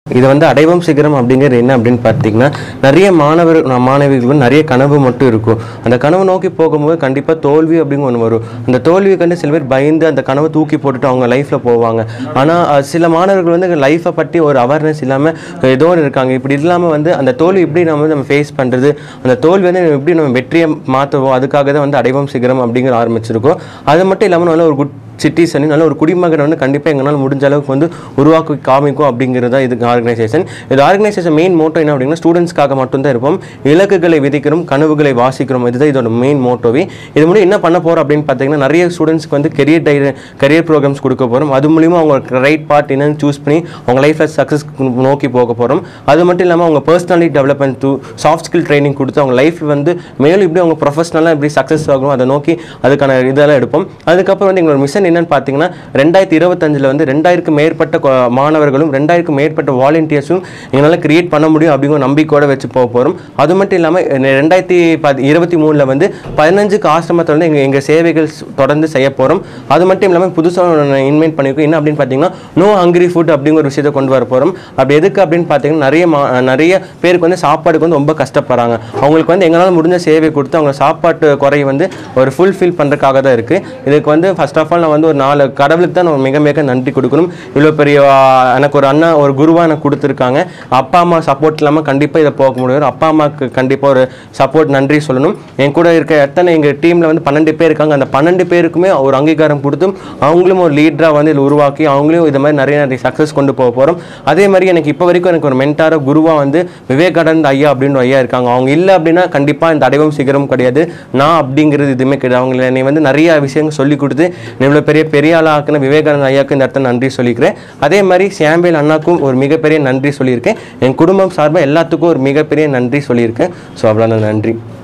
இது வந்து அடைவோம் சிகரம் அப்படிங்கிறது என்ன அப்படின்னு பார்த்தீங்கன்னா நிறைய மாணவர் மாணவிகள் வந்து நிறைய கனவு மட்டும் இருக்கும் அந்த கனவு நோக்கி போகும்போது கண்டிப்பாக தோல்வி அப்படிங்கிற ஒன்று வரும் அந்த தோல்வியை கண்டு சில பேர் பயந்து அந்த கனவை தூக்கி போட்டுட்டு அவங்க லைஃப்பில் போவாங்க ஆனால் சில மாணவர்கள் வந்து லைஃப்பை பற்றி ஒரு அவேர்னஸ் இல்லாமல் ஏதோ ஒன்று இருக்காங்க இப்படி இல்லாமல் வந்து அந்த தோல்வி எப்படி நம்ம வந்து நம்ம ஃபேஸ் பண்ணுறது அந்த தோல்வி வந்து எப்படி நம்ம வெற்றியை மாற்றுவோம் அதுக்காக தான் வந்து அடைவோம் சிகரம் அப்படிங்கிற ஆரம்பிச்சிருக்கோம் அது மட்டும் இல்லாமல் நல்ல ஒரு குட் சிட்டிசன் நல்ல ஒரு குடிமகன் வந்து கண்டிப்பாக எங்களால் முடிஞ்ச அளவுக்கு வந்து உருவாக்கி காமிக்கும் அப்படிங்கிறது தான் இதுக்கு ஆர்கனைசேஷன் இது ஆர்கனைசேஷன் மெயின் மோட்டோ என்ன அப்படின்னா ஸ்டூடெண்ட்ஸ்க்காக மட்டும்தான் இருப்போம் இலக்குகளை விதிக்கிறோம் கனவுகளை வாசிக்கிறோம் இதுதான் இதோட மெயின் மோட்டோவே இது மூலம் என்ன பண்ண போகிறோம் அப்படின்னு பார்த்தீங்கன்னா நிறைய ஸ்டூடெண்ட்ஸ்க்கு வந்து கெரியர் டை கரியர் ப்ரோக்ராம்ஸ் கொடுக்க போகிறோம் அது மூலிமா அவங்க ரைட் பார்ட் என்னன்னு சூஸ் பண்ணி அவங்க லைஃப்பில் சக்ஸஸ் நோக்கி போக போகிறோம் அது மட்டும் இல்லாமல் அவங்க personality development to soft skill training கொடுத்து அவங்க லைஃப்பில் வந்து மேலும் இப்படி அவங்க ப்ரொஃபஷனலாக எப்படி சக்ஸஸ் ஆகணும் அதை நோக்கி அதுக்கான இதெல்லாம் எடுப்போம் அதுக்கப்புறம் வந்து எங்களோட மிஷன் என்னன்னு பார்த்தீங்கன்னா ரெண்டாயிரத்தி இருபத்தஞ்சில் வந்து ரெண்டாயிரக்கு மேற்பட்ட கொ- மாணவர்களும் ரெண்டாயிரக்கு மேற்பட்ட வாலண்டியர்ஸும் எங்களால் கிரியேட் பண்ண முடியும் அப்படிங்கிற நம்பிக்கையோட வச்சு போக போகிறோம் அது மட்டும் இல்லாமல் ரெண்டாயிரத்தி பத் இருபத்தி மூணில் வந்து பதினஞ்சுக்கு ஆசிரமத்தில் வந்து எங்கள் எங்கள் சேவைகள் ஸ்- தொடர்ந்து செய்ய போகிறோம் அது மட்டும் இல்லாமல் புதுசாக இன்வைட் பண்ணியிருக்கோம் என்ன அப்படின்னு பார்த்தீங்கன்னா நோ ஹங்கிரி ஃபுட் அப்படிங்கிற ஒரு விஷயத்தை கொண்டு வர போகிறோம் அப்படி எதுக்கு அப்படின்னு பார்த்தீங்கன்னா நிறைய மா நிறைய பேருக்கு வந்து சாப்பாடுக்கு வந்து ரொம்ப கஷ்டப்படுறாங்க அவங்களுக்கு வந்து எங்களால் முடிஞ்ச சேவை கொடுத்து அவங்க சாப்பாட்டு குறை வந்து ஒரு ஃபுல்ஃபில் பண்ணுறதுக்காக தான் இருக்குது இதுக்கு வந்து ஃபர்ஸ்ட் ஆஃப் ஆல் நான் வந்து ஒரு நாலு கடவுளுக்கு தான் நான் மிக மிக நன்றி கொடுக்கணும் இவ்வளோ பெரிய ஆ, எனக்கு ஒரு அண்ணா ஒரு குருவாக எனக்கு கொடுத்துருக்காங்க அப்பா அம்மா சப்போர்ட் இல்லாமல் கண்டிப்பாக இதை போக முடியாது அப்பா அம்மாவுக்கு கண்டிப்பாக ஒரு சப்போர்ட் நன்றி சொல்லணும் என் கூட இருக்க எத்தனை எங்கள் டீமில் வந்து பன்னெண்டு பேர் இருக்காங்க அந்த பன்னெண்டு பேருக்குமே ஒரு அங்கீகாரம் கொடுத்தும் அவங்களும் ஒரு லீடராக வந்து இதில் உருவாக்கி அவங்களையும் இது மாதிரி நிறைய நிறைய சக்ஸஸ் கொண்டு போக போகிறோம் அதே மாதிரி எனக்கு இப்போ வரைக்கும் எனக்கு ஒரு மென்டாராக குருவாக வந்து விவேகானந்த் ஐயா அப்படின்னு ஒரு ஐயா இருக்காங்க அவங்க இல்லை அப்படின்னா கண்டிப்பாக இந்த அடைவும் சிகரம் கிடையாது நான் அப்படிங்கிறது எதுவுமே கிடையாது அவங்க என்னை வந்து நிறைய விஷயங்கள் சொல்லி கொடுத்து இவ்வளோ பெரிய பெரிய ஆளாக்குன விவேகானந்த ஐயாவுக்கு இந்த இடத்துல நன்றி சொல்லிக்கிறேன் அதே மாதிரி சாம்பேல் அண்ணாக்கும் ஒரு மிகப்பெரிய நன்றி சொல்லியிருக்கேன் என் குடும்பம் சார்பாக எல்லாத்துக்கும் ஒரு மிகப்பெரிய நன்றி சொல்லியிருக்கேன் ஸோ அவ்வளோ நன்றி